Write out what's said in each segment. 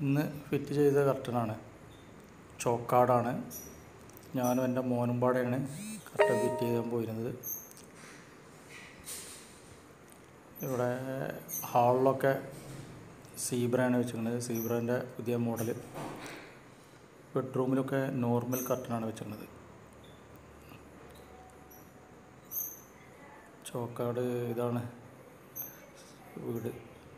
ഇന്ന് ഫിറ്റ് ചെയ്ത കർട്ടനാണ് ചോക്കാടാണ് ഞാനും എൻ്റെ മോനും പാടെയാണ് കർട്ടൻ ഫിറ്റ് ചെയ്യാൻ പോയിരുന്നത് ഇവിടെ ഹാളിലൊക്കെ സീബ്രയാണ് വെച്ചിരിക്കുന്നത് സീബ്രേൻ്റെ പുതിയ മോഡൽ ബെഡ്റൂമിലൊക്കെ നോർമൽ കർട്ടനാണ് വെച്ചിരിക്കുന്നത് ചോക്കാട് ഇതാണ് വീട്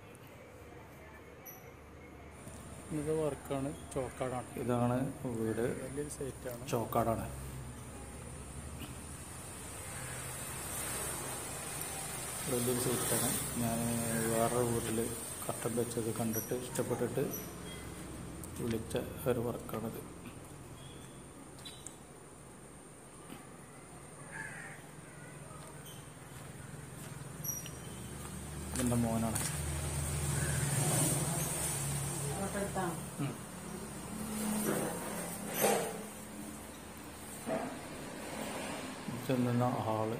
ഇത് വർക്കാണ് ചോക്കാടാണ് ഇതാണ് വീട് വലിയൊരു സൈറ്റാണ് ചോക്കാടാണ് വലിയൊരു സൈറ്റാണ് ഞാൻ വേറൊരു വീട്ടിൽ കട്ടൻ വെച്ചത് കണ്ടിട്ട് ഇഷ്ടപ്പെട്ടിട്ട് വിളിച്ച ഒരു വർക്കാണിത് എൻ്റെ മോനാണ് ഉം. ചെന്നുന്ന ഹാള്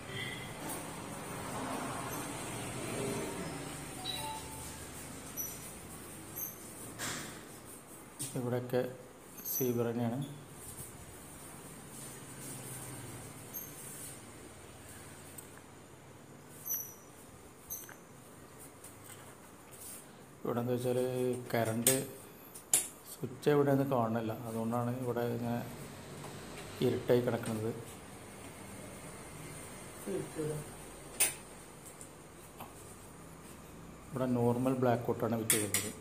ഇവിടെയൊക്കെ സീബർ തന്നെയാണ് ഇവിടെ എന്താ വെച്ചാൽ കറണ്ട് സ്വിച്ച് എവിടെയെന്ന് കാണുന്നില്ല അതുകൊണ്ടാണ് ഇവിടെ ഇങ്ങനെ ഇരുട്ടായി കിടക്കുന്നത് ഇവിടെ നോർമൽ ബ്ലാക്ക് കോട്ടാണ് വിറ്റ് ചെയ്യുന്നത്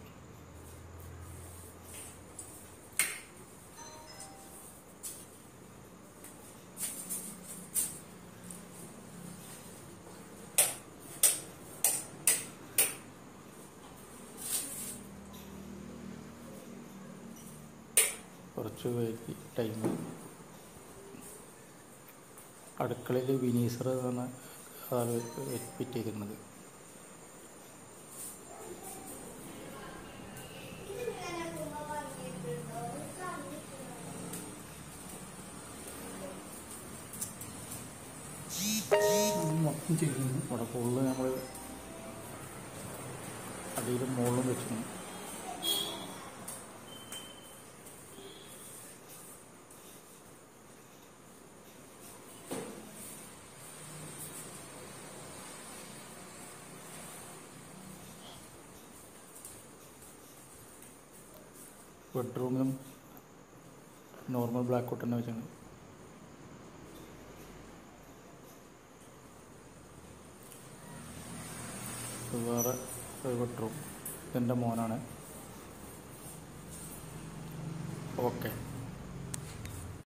കുറച്ച് വൈകി ടൈം അടുക്കളയിൽ വിനീസർ എന്നാണ് അതാണ് ഫിറ്റ് ചെയ്തിരുന്നത് മൊത്തം ചെയ്യുന്നു ഇവിടെ ഫുള്ള് നമ്മൾ അടിയിലും മുകളിലും വെച്ചിരുന്നു ബെഡ്റൂമിലും നോർമൽ ബ്ലാക്ക് ഔട്ട് തന്നെ വെച്ചിട്ടുണ്ട് ഇത് വേറെ ഒരു ബെഡ്റൂം ഇതെൻ്റെ മോനാണ് ഓക്കെ